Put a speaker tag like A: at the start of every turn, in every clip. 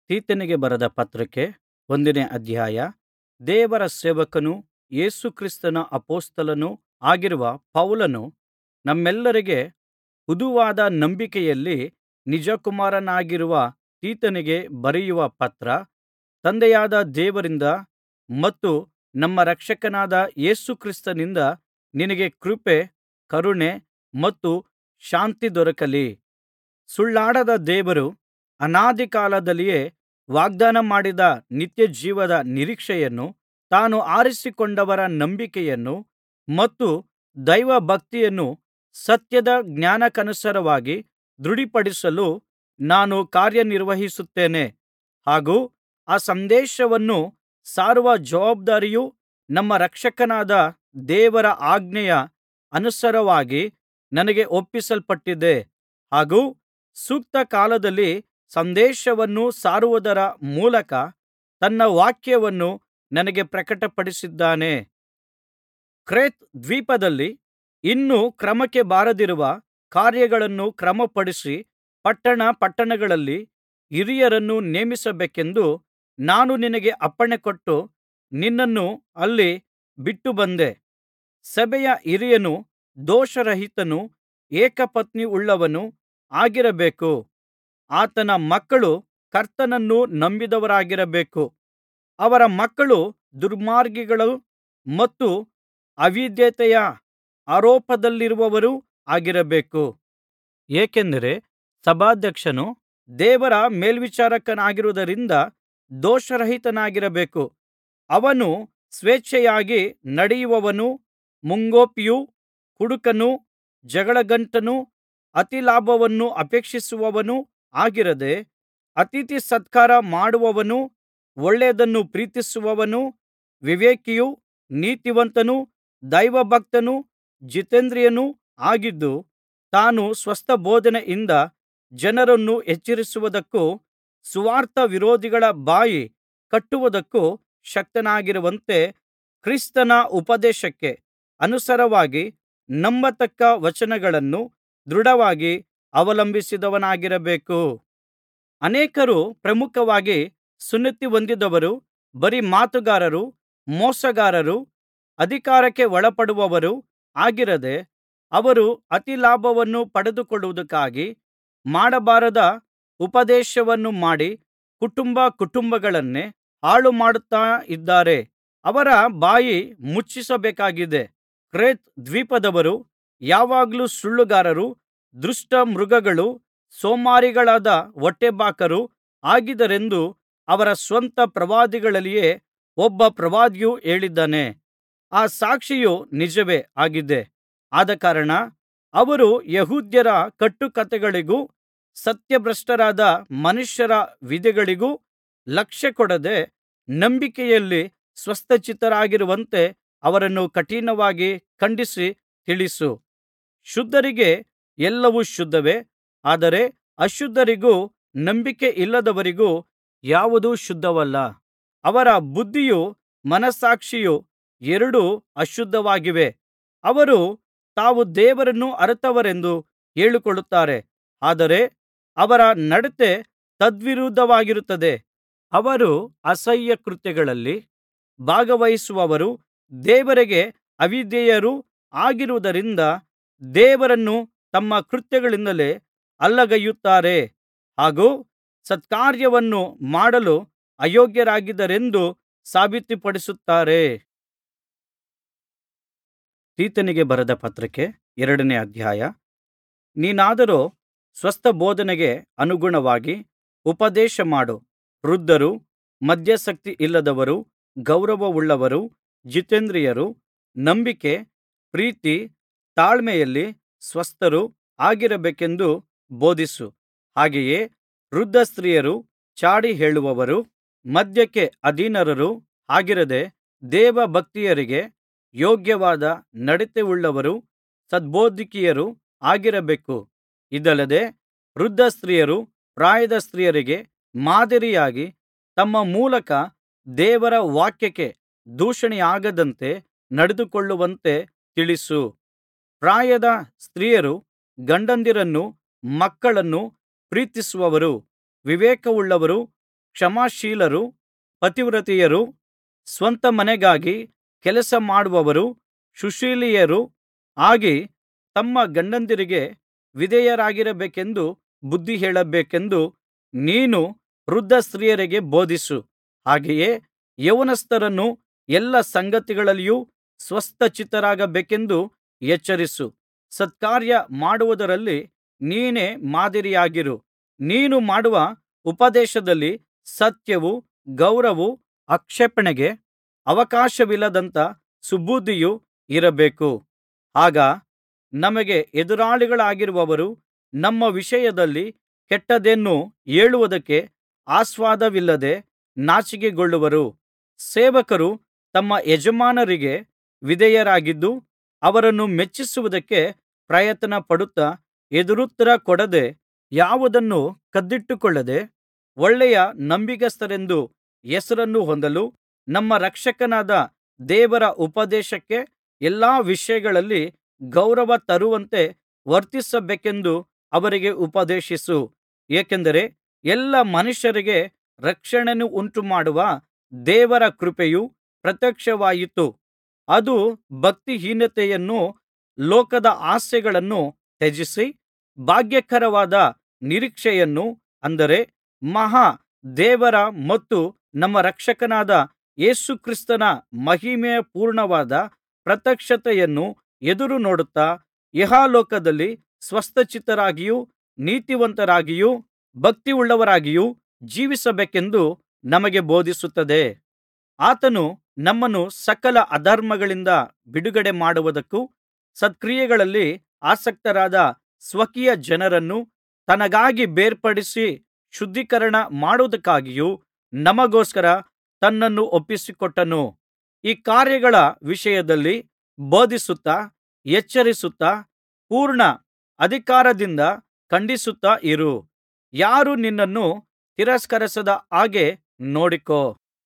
A: ತೀತನಿಗೆ ಬರೆದ ಪತ್ರಕ್ಕೆ ಒಂದನೇ ಅಧ್ಯಾಯ ದೇವರ ಸೇವಕನೂ ಯೇಸು ಕ್ರಿಸ್ತನ ಅಪೊಸ್ತಲನೂ ಆಗಿರುವ ಪೌಲನು ನಮ್ಮೆಲ್ಲರಿಗೆ ಹುದುವಾದ ನಂಬಿಕೆಯಲ್ಲಿ ನಿಜಕುಮಾರನಾಗಿರುವ ತೀತನಿಗೆ ಬರೆಯುವ ಪತ್ರ ತಂದೆಯಾದ ದೇವರಿಂದ ಮತ್ತು ನಮ್ಮ ರಕ್ಷಕನಾದ ಯೇಸು ಕ್ರಿಸ್ತನಿಂದ ನಿನಗೆ ಕೃಪೆ ಕರುಣೆ ಮತ್ತು ಶಾಂತಿ ದೊರಕಲಿ ಸುಳ್ಳಾಡದ ದೇವರು ಅನಾದಿಕಾಲದಲ್ಲಿಯೇ ವಾಗ್ದಾನ ಮಾಡಿದ ನಿತ್ಯಜೀವದ ನಿರೀಕ್ಷೆಯನ್ನು ತಾನು ಆರಿಸಿಕೊಂಡವರ ನಂಬಿಕೆಯನ್ನು ಮತ್ತು ದೈವಭಕ್ತಿಯನ್ನು ಸತ್ಯದ ಜ್ಞಾನಕ್ಕನುಸಾರವಾಗಿ ದೃಢಪಡಿಸಲು ನಾನು ಕಾರ್ಯನಿರ್ವಹಿಸುತ್ತೇನೆ ಹಾಗೂ ಆ ಸಂದೇಶವನ್ನು ಸಾರುವ ಜವಾಬ್ದಾರಿಯು ನಮ್ಮ ರಕ್ಷಕನಾದ ದೇವರ ಆಜ್ಞೆಯ ಅನುಸಾರವಾಗಿ ನನಗೆ ಒಪ್ಪಿಸಲ್ಪಟ್ಟಿದೆ ಹಾಗೂ ಸೂಕ್ತ ಕಾಲದಲ್ಲಿ ಸಂದೇಶವನ್ನು ಸಾರುವುದರ ಮೂಲಕ ತನ್ನ ವಾಕ್ಯವನ್ನು ನನಗೆ ಪ್ರಕಟಪಡಿಸಿದ್ದಾನೆ ಕ್ರೇತ್ ದ್ವೀಪದಲ್ಲಿ ಇನ್ನೂ ಕ್ರಮಕ್ಕೆ ಬಾರದಿರುವ ಕಾರ್ಯಗಳನ್ನು ಕ್ರಮಪಡಿಸಿ ಪಟ್ಟಣ ಪಟ್ಟಣಗಳಲ್ಲಿ ಹಿರಿಯರನ್ನು ನೇಮಿಸಬೇಕೆಂದು ನಾನು ನಿನಗೆ ಅಪ್ಪಣೆಕೊಟ್ಟು ನಿನ್ನನ್ನು ಅಲ್ಲಿ ಬಿಟ್ಟುಬಂದೆ ಸಭೆಯ ಹಿರಿಯನು ದೋಷರಹಿತನೂ ಏಕಪತ್ನಿಯುಳ್ಳವನೂ ಆಗಿರಬೇಕು ಆತನ ಮಕ್ಕಳು ಕರ್ತನನ್ನು ನಂಬಿದವರಾಗಿರಬೇಕು ಅವರ ಮಕ್ಕಳು ದುರ್ಮಾರ್ಗಿಗಳೂ ಮತ್ತು ಅವಿಧೇಯತೆಯ ಆರೋಪದಲ್ಲಿರುವವರೂ ಆಗಿರಬೇಕು ಏಕೆಂದರೆ ಸಭಾಧ್ಯಕ್ಷನು ದೇವರ ಮೇಲ್ವಿಚಾರಕನಾಗಿರುವುದರಿಂದ ದೋಷರಹಿತನಾಗಿರಬೇಕು ಅವನು ಸ್ವೇಚ್ಛೆಯಾಗಿ ನಡೆಯುವವನೂ ಮುಂಗೋಪಿಯೂ ಕುಡುಕನೂ ಜಗಳಗಂಟನೂ ಅತಿಲಾಭವನ್ನು ಅಪೇಕ್ಷಿಸುವವನೂ ಆಗಿರದೆ ಅತಿಥಿ ಸತ್ಕಾರ ಮಾಡುವವನೂ ಒಳ್ಳೆಯದನ್ನು ಪ್ರೀತಿಸುವವನೂ ವಿವೇಕಿಯೂ ನೀತಿವಂತನೂ ದೈವಭಕ್ತನೂ ಜಿತೇಂದ್ರಿಯನೂ ಆಗಿದ್ದು ತಾನು ಸ್ವಸ್ಥಬೋಧನೆಯಿಂದ ಜನರನ್ನು ಎಚ್ಚರಿಸುವುದಕ್ಕೂ ಸುವಾರ್ತ ವಿರೋಧಿಗಳ ಬಾಯಿ ಕಟ್ಟುವುದಕ್ಕೂ ಶಕ್ತನಾಗಿರುವಂತೆ ಕ್ರಿಸ್ತನ ಉಪದೇಶಕ್ಕೆ ಅನುಸಾರವಾಗಿ ನಂಬತಕ್ಕ ವಚನಗಳನ್ನು ದೃಢವಾಗಿ ಅವಲಂಬಿಸಿದವನಾಗಿರಬೇಕು ಅನೇಕರು ಪ್ರಮುಖವಾಗಿ ಸುನ್ನತಿ ಹೊಂದಿದವರು ಬರೀ ಮಾತುಗಾರರೂ ಮೋಸಗಾರರೂ ಅಧಿಕಾರಕ್ಕೆ ಒಳಪಡುವವರೂ ಆಗಿರದೆ ಅವರು ಅತಿಲಾಭವನ್ನು ಪಡೆದುಕೊಳ್ಳುವುದಕ್ಕಾಗಿ ಮಾಡಬಾರದ ಉಪದೇಶವನ್ನು ಮಾಡಿ ಕುಟುಂಬ ಕುಟುಂಬಗಳನ್ನೇ ಹಾಳುಮಾಡುತ್ತಾ ಇದ್ದಾರೆ ಅವರ ಬಾಯಿ ಮುಚ್ಚಿಸಬೇಕಾಗಿದೆ ಕ್ರೇತ್ ದ್ವೀಪದವರು ಯಾವಾಗಲೂ ಸುಳ್ಳುಗಾರರೂ ದುಷ್ಟ ಮೃಗಗಳೂ ಸೋಮಾರಿಗಳಾದ ಹೊಟ್ಟೆಬಾಕರೂ ಆಗಿದ್ದಾರೆಂದು ಅವರ ಸ್ವಂತ ಪ್ರವಾದಿಗಳಲ್ಲಿಯೇ ಒಬ್ಬ ಪ್ರವಾದಿಯು ಹೇಳಿದ್ದಾನೆ ಆ ಸಾಕ್ಷಿಯು ನಿಜವೇ ಆಗಿದೆ ಆದಕಾರಣ ಅವರು ಯೆಹೂದ್ಯರ ಕಟ್ಟುಕಥೆಗಳಿಗೂ ಸತ್ಯಭ್ರಷ್ಟರಾದ ಮನುಷ್ಯರ ವಿಧಿಗಳಿಗೂ ಲಕ್ಷ್ಯಕೊಡದೆ ನಂಬಿಕೆಯಲ್ಲಿ ಸ್ವಸ್ಥಚಿತ್ತರಾಗಿರುವಂತೆ ಅವರನ್ನು ಕಠಿಣವಾಗಿ ಖಂಡಿಸಿ ತಿಳಿಸು ಶುದ್ಧರಿಗೆ ಎಲ್ಲವೂ ಶುದ್ಧವೇ ಆದರೆ ಅಶುದ್ಧರಿಗೂ ನಂಬಿಕೆಯಿಲ್ಲದವರಿಗೂ ಯಾವುದೂ ಶುದ್ಧವಲ್ಲ ಅವರ ಬುದ್ಧಿಯೂ ಮನಸ್ಸಾಕ್ಷಿಯೂ ಎರಡೂ ಅಶುದ್ಧವಾಗಿವೆ ಅವರು ತಾವು ದೇವರನ್ನು ಅರಿತವರೆಂದು ಹೇಳಿಕೊಳ್ಳುತ್ತಾರೆ ಆದರೆ ಅವರ ನಡತೆ ತದ್ವಿರುದ್ಧವಾಗಿರುತ್ತದೆ ಅವರು ಅಸಹ್ಯ ಕೃತ್ಯಗಳಲ್ಲಿ ಭಾಗವಹಿಸುವವರೂ ದೇವರಿಗೆ ಅವಿಧೇಯರೂ ಆಗಿರುವುದರಿಂದ ದೇವರನ್ನು ತಮ್ಮ ಕೃತ್ಯಗಳಿಂದಲೇ ಅಲ್ಲಗಳೆಯುತ್ತಾರೆ ಹಾಗೂ ಸತ್ಕಾರ್ಯವನ್ನು ಮಾಡಲು ಅಯೋಗ್ಯರಾಗಿದ್ದಾರೆಂದು ಸಾಬೀತುಪಡಿಸುತ್ತಾರೆ ತೀತನಿಗೆ ಬರೆದ ಪತ್ರಕ್ಕೆ ಎರಡನೇ ಅಧ್ಯಾಯ ನೀನಾದರೋ ಸ್ವಸ್ಥಬೋಧನೆಗೆ ಅನುಗುಣವಾಗಿ ಉಪದೇಶ ಮಾಡು ವೃದ್ಧರು ಮದ್ಯಾಸಕ್ತಿಯಿಲ್ಲದವರು ಗೌರವವುಳ್ಳವರು ಜಿತೇಂದ್ರಿಯರು ನಂಬಿಕೆ ಪ್ರೀತಿ ತಾಳ್ಮೆಯಲ್ಲಿ ಸ್ವಸ್ಥರು ಆಗಿರಬೇಕೆಂದು ಬೋಧಿಸು ಹಾಗೆಯೇ ವೃದ್ಧ ಸ್ತ್ರೀಯರು ಚಾಡಿ ಹೇಳುವವರೂ ಮದ್ಯಕ್ಕೆ ಅಧೀನರೂ ಆಗಿರದೆ ದೇವಭಕ್ತೆಯರಿಗೆ ಯೋಗ್ಯವಾದ ನಡತೆಯುಳ್ಳವರೂ ಸದ್ಬೋಧಕಿಯರೂ ಆಗಿರಬೇಕು ಇದಲ್ಲದೆ ವೃದ್ಧ ಸ್ತ್ರೀಯರು ಪ್ರಾಯದ ಸ್ತ್ರೀಯರಿಗೆ ಮಾದರಿಯಾಗಿ ತಮ್ಮ ಮೂಲಕ ದೇವರ ವಾಕ್ಯಕ್ಕೆ ದೂಷಣೆಯಾಗದಂತೆ ನಡೆದುಕೊಳ್ಳುವಂತೆ ತಿಳಿಸು ಪ್ರಾಯದ ಸ್ತ್ರೀಯರು ಗಂಡಂದಿರನ್ನೂ ಮಕ್ಕಳನ್ನೂ ಪ್ರೀತಿಸುವವರೂ ವಿವೇಕವುಳ್ಳವರೂ ಕ್ಷಮಾಶೀಲರು ಪತಿವ್ರತೆಯರು ಸ್ವಂತ ಮನೆಗಾಗಿ ಕೆಲಸ ಮಾಡುವವರು ಸುಶೀಲೆಯರು ಆಗಿ ತಮ್ಮ ಗಂಡಂದಿರಿಗೆ ವಿಧೇಯರಾಗಿರಬೇಕೆಂದು ಬುದ್ಧಿ ಹೇಳಬೇಕೆಂದು ನೀನು ವೃದ್ಧ ಸ್ತ್ರೀಯರಿಗೆ ಬೋಧಿಸು ಹಾಗೆಯೇ ಯೌವನಸ್ಥರನ್ನು ಎಲ್ಲಾ ಸಂಗತಿಗಳಲ್ಲಿಯೂ ಸ್ವಸ್ಥಚಿತ್ತರಾಗಬೇಕೆಂದು ಎಚ್ಚರಿಸು ಸತ್ಕಾರ್ಯ ಮಾಡುವುದರಲ್ಲಿ ನೀನೇ ಮಾದರಿಯಾಗಿರು ನೀನು ಮಾಡುವ ಉಪದೇಶದಲ್ಲಿ ಸತ್ಯವೂ ಗೌರವವೂ ಆಕ್ಷೇಪಣೆಗೆ ಅವಕಾಶವಿಲ್ಲದಂಥ ಸುಬುದ್ಧಿಯೂ ಇರಬೇಕು ಆಗ ನಮಗೆ ಎದುರಾಳಿಗಳಾಗಿರುವವರು ನಮ್ಮ ವಿಷಯದಲ್ಲಿ ಕೆಟ್ಟದ್ದೇನೂ ಹೇಳುವುದಕ್ಕೆ ಆಸ್ಪದವಿಲ್ಲದೆ ನಾಚಿಕೆಗೊಳ್ಳುವರು ಸೇವಕರು ತಮ್ಮ ಯಜಮಾನರಿಗೆ ವಿಧೇಯರಾಗಿದ್ದು ಅವರನ್ನು ಮೆಚ್ಚಿಸುವುದಕ್ಕೆ ಪ್ರಯತ್ನಪಡುತ್ತಾ ಎದುರುತ್ತರ ಕೊಡದೆ ಯಾವುದನ್ನೂ ಕದ್ದಿಟ್ಟುಕೊಳ್ಳದೆ ಒಳ್ಳೆಯ ನಂಬಿಗಸ್ತರೆಂದು ಹೆಸರನ್ನು ಹೊಂದಲು ನಮ್ಮ ರಕ್ಷಕನಾದ ದೇವರ ಉಪದೇಶಕ್ಕೆ ಎಲ್ಲಾ ವಿಷಯಗಳಲ್ಲಿ ಗೌರವ ತರುವಂತೆ ವರ್ತಿಸಬೇಕೆಂದು ಅವರಿಗೆ ಉಪದೇಶಿಸು ಏಕೆಂದರೆ ಎಲ್ಲಾ ಮನುಷ್ಯರಿಗೆ ರಕ್ಷಣೆಯನ್ನುಂಟುಮಾಡುವ ದೇವರ ಕೃಪೆಯು ಪ್ರತ್ಯಕ್ಷವಾಯಿತು ಅದು ಭಕ್ತಿಹೀನತೆಯನ್ನೂ ಲೋಕದ ಆಸೆಗಳನ್ನೂ ತ್ಯಜಿಸಿ ಭಾಗ್ಯಕರವಾದ ನಿರೀಕ್ಷೆಯನ್ನು ಅಂದರೆ ಮಹಾ ದೇವರ ಮತ್ತು ನಮ್ಮ ರಕ್ಷಕನಾದ ಯೇಸು ಕ್ರಿಸ್ತನ ಮಹಿಮೆಯ ಪೂರ್ಣವಾದ ಪ್ರತ್ಯಕ್ಷತೆಯನ್ನು ಎದುರುನೋಡುತ್ತಾ ಇಹಲೋಕದಲ್ಲಿ ಸ್ವಸ್ಥಚಿತ್ತರಾಗಿಯೂ ನೀತಿವಂತರಾಗಿಯೂ ಭಕ್ತಿಯುಳ್ಳವರಾಗಿಯೂ ಜೀವಿಸಬೇಕೆಂದು ನಮಗೆ ಬೋಧಿಸುತ್ತದೆ ಆತನು ನಮ್ಮನ್ನು ಸಕಲ ಅಧರ್ಮಗಳಿಂದ ಬಿಡುಗಡೆ ಮಾಡುವುದಕ್ಕೂ ಸತ್ಕ್ರಿಯೆಗಳಲ್ಲಿ ಆಸಕ್ತರಾದ ಸ್ವಕೀಯ ಜನರನ್ನು ತನಗಾಗಿ ಬೇರ್ಪಡಿಸಿ ಶುದ್ಧೀಕರಣ ಮಾಡುವುದಕ್ಕಾಗಿಯೂ ನಮಗೋಸ್ಕರ ತನ್ನನ್ನು ಒಪ್ಪಿಸಿಕೊಟ್ಟನು ಈ ಕಾರ್ಯಗಳ ವಿಷಯದಲ್ಲಿ ಬೋಧಿಸುತ್ತಾ ಎಚ್ಚರಿಸುತ್ತಾ ಪೂರ್ಣ ಅಧಿಕಾರದಿಂದ ಖಂಡಿಸುತ್ತಾ ಇರು ಯಾರೂ ನಿನ್ನನ್ನು ತಿರಸ್ಕರಿಸದ ಹಾಗೆ ನೋಡಿಕೋ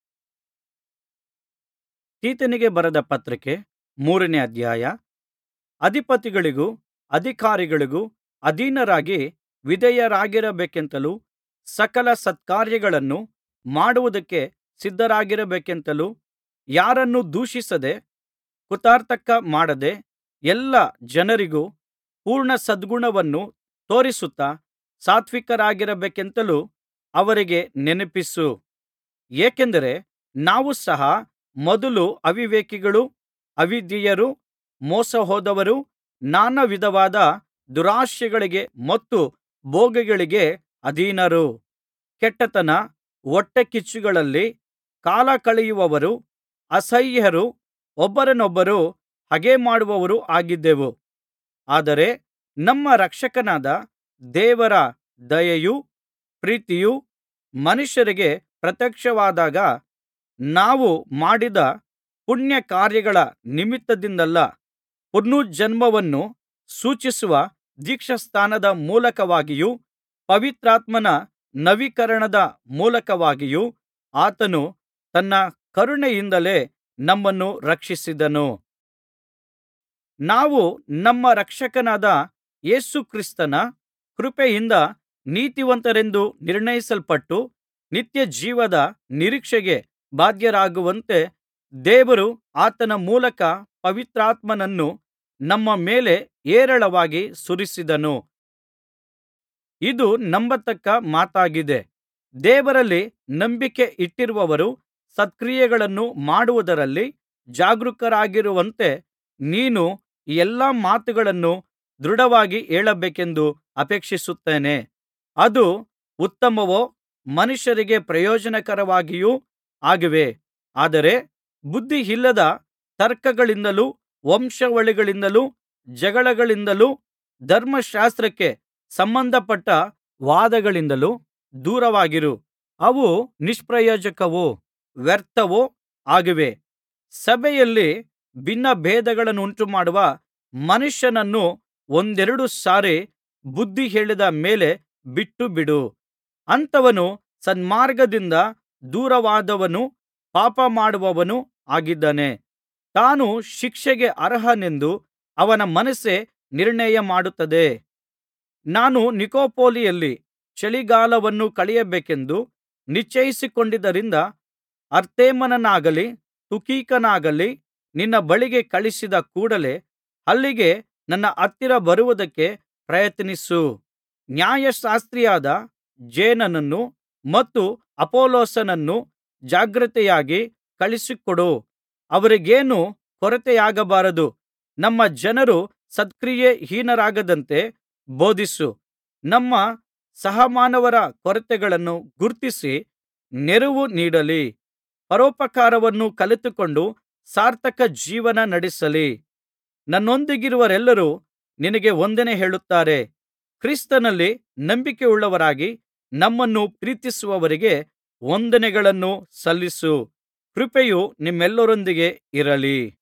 A: ತೀತನಿಗೆ ಬರೆದ ಪತ್ರಿಕೆ ಮೂರನೇ ಅಧ್ಯಾಯ ಅಧಿಪತಿಗಳಿಗೂ ಅಧಿಕಾರಿಗಳಿಗೂ ಅಧೀನರಾಗಿ ವಿಧೇಯರಾಗಿರಬೇಕೆಂತಲೂ ಸಕಲ ಸತ್ಕಾರ್ಯಗಳನ್ನು ಮಾಡುವುದಕ್ಕೆ ಸಿದ್ಧರಾಗಿರಬೇಕೆಂತಲೂ ಯಾರನ್ನೂ ದೂಷಿಸದೆ ಕುತಾರ್ಥಕ ಮಾಡದೆ ಎಲ್ಲಾ ಜನರಿಗೂ ಪೂರ್ಣ ಸದ್ಗುಣವನ್ನು ತೋರಿಸುತ್ತಾ ಸಾತ್ವಿಕರಾಗಿರಬೇಕೆಂತಲೂ ಅವರಿಗೆ ನೆನಪಿಸು ಏಕೆಂದರೆ ನಾವು ಸಹ ಮೊದಲು ಅವಿವೇಕಿಗಳೂ ಅವಿಧೇಯರೂ ಮೋಸಹೋದವರೂ ನಾನಾ ವಿಧವಾದ ದುರಾಶೆಗಳಿಗೆ ಮತ್ತು ಭೋಗಗಳಿಗೆ ಅಧೀನರು ಕೆಟ್ಟತನ ಹೊಟ್ಟೆಕಿಚ್ಚುಗಳಲ್ಲಿ ಕಾಲ ಕಳೆಯುವವರೂ ಅಸಹ್ಯರೂ ಒಬ್ಬರನ್ನೊಬ್ಬರು ಹಗೆಮಾಡುವವರೂ ಆಗಿದ್ದೆವು ಆದರೆ ನಮ್ಮ ರಕ್ಷಕನಾದ ದೇವರ ದಯೆಯೂ ಪ್ರೀತಿಯೂ ಮನುಷ್ಯರಿಗೆ ಪ್ರತ್ಯಕ್ಷವಾದಾಗ ನಾವು ಮಾಡಿದ ಪುಣ್ಯಕಾರ್ಯಗಳ ನಿಮಿತ್ತದಿಂದಲ್ಲ ಪುನರ್ಜನ್ಮವನ್ನು ಸೂಚಿಸುವ ದೀಕ್ಷಾಸ್ನಾನದ ಮೂಲಕವಾಗಿಯೂ ಪವಿತ್ರಾತ್ಮನ ನವೀಕರಣದ ಮೂಲಕವಾಗಿಯೂ ಆತನು ತನ್ನ ಕರುಣೆಯಿಂದಲೇ ನಮ್ಮನ್ನು ರಕ್ಷಿಸಿದನು ನಾವು ನಮ್ಮ ರಕ್ಷಕನಾದ ಯೇಸು ಕ್ರಿಸ್ತನ ಕೃಪೆಯಿಂದ ನೀತಿವಂತರೆಂದು ನಿರ್ಣಯಿಸಲ್ಪಟ್ಟು ನಿತ್ಯಜೀವದ ನಿರೀಕ್ಷೆಗೆ ಬಾಧ್ಯರಾಗುವಂತೆ ದೇವರು ಆತನ ಮೂಲಕ ಪವಿತ್ರಾತ್ಮನನ್ನು ನಮ್ಮ ಮೇಲೆ ಹೇರಳವಾಗಿ ಸುರಿಸಿದನು ಇದು ನಂಬತಕ್ಕ ಮಾತಾಗಿದೆ ದೇವರಲ್ಲಿ ನಂಬಿಕೆ ಇಟ್ಟಿರುವವರು ಸತ್ಕ್ರಿಯೆಗಳನ್ನು ಮಾಡುವುದರಲ್ಲಿ ಜಾಗರೂಕರಾಗಿರುವಂತೆ ನೀನು ಈ ಎಲ್ಲಾ ಮಾತುಗಳನ್ನು ದೃಢವಾಗಿ ಹೇಳಬೇಕೆಂದು ಅಪೇಕ್ಷಿಸುತ್ತೇನೆ ಅದು ಉತ್ತಮವೂ ಮನುಷ್ಯರಿಗೆ ಪ್ರಯೋಜನಕರವಾಗಿಯೂ ಆಗಿವೆ ಆದರೆ ಬುದ್ಧಿಯಿಲ್ಲದ ತರ್ಕಗಳಿಂದಲೂ ವಂಶಾವಳಿಗಳಿಂದಲೂ ಜಗಳಗಳಿಂದಲೂ ಧರ್ಮಶಾಸ್ತ್ರಕ್ಕೆ ಸಂಬಂಧಪಟ್ಟ ವಾದಗಳಿಂದಲೂ ದೂರವಾಗಿರು ಅವು ನಿಷ್ಪ್ರಯೋಜಕವೂ ವ್ಯರ್ಥವೂ ಆಗಿವೆ ಸಭೆಯಲ್ಲಿ ಭಿನ್ನಭೇದಗಳನ್ನುಂಟುಮಾಡುವ ಮನುಷ್ಯನನ್ನು ಒಂದೆರಡು ಸಾರಿ ಬುದ್ಧಿ ಹೇಳಿದ ಮೇಲೆ ಬಿಟ್ಟುಬಿಡು ಅಂಥವನು ಸನ್ಮಾರ್ಗದಿಂದ ದೂರವಾದವನೂ ಪಾಪಮಾಡುವವನೂ ಆಗಿದ್ದಾನೆ ತಾನು ಶಿಕ್ಷೆಗೆ ಅರ್ಹನೆಂದು ಅವನ ಮನಸ್ಸೇ ನಿರ್ಣಯಮಾಡುತ್ತದೆ ನಾನು ನಿಕೊಪೋಲಿಯಲ್ಲಿ ಚಳಿಗಾಲವನ್ನು ಕಳೆಯಬೇಕೆಂದು ನಿಶ್ಚಯಿಸಿಕೊಂಡಿದ್ದರಿಂದ ಅರ್ತೇಮನನ್ನಾಗಲಿ ತುಖಿಕನನ್ನಾಗಲಿ ನಿನ್ನ ಬಳಿಗೆ ಕಳುಹಿಸಿದ ಕೂಡಲೆ ಅಲ್ಲಿಗೆ ನನ್ನ ಹತ್ತಿರ ಬರುವುದಕ್ಕೆ ಪ್ರಯತ್ನಿಸು ನ್ಯಾಯಶಾಸ್ತ್ರಿಯಾದ ಜೇನನನ್ನೂ ಮತ್ತು ಅಪೊಲ್ಲೋಸನನ್ನೂ ಜಾಗ್ರತೆಯಾಗಿ ಕಳುಹಿಸಿಕೊಡು ಅವರಿಗೇನೂ ಕೊರತೆಯಾಗಬಾರದು ನಮ್ಮ ಜನರು ಸತ್ಕ್ರಿಯೆಹೀನರಾಗದಂತೆ ಬೋಧಿಸು ನಮ್ಮ ಸಹಮಾನವರ ಕೊರತೆಗಳನ್ನು ಗುರುತಿಸಿ ನೆರವು ನೀಡಲಿ ಪರೋಪಕಾರವನ್ನು ಕಲಿತುಕೊಂಡು ಸಾರ್ಥಕ ಜೀವನ ನಡೆಸಲಿ ನನ್ನೊಂದಿಗಿರುವವರೆಲ್ಲರೂ ನಿನಗೆ ವಂದನೆ ಹೇಳುತ್ತಾರೆ ಕ್ರಿಸ್ತನಲ್ಲಿ ನಂಬಿಕೆಯುಳ್ಳವರಾಗಿ ನಮ್ಮನ್ನು ಪ್ರೀತಿಸುವವರಿಗೆ ವಂದನೆಗಳನ್ನು ಸಲ್ಲಿಸು ಕೃಪೆಯು ನಿಮ್ಮೆಲ್ಲರೊಂದಿಗೆ ಇರಲಿ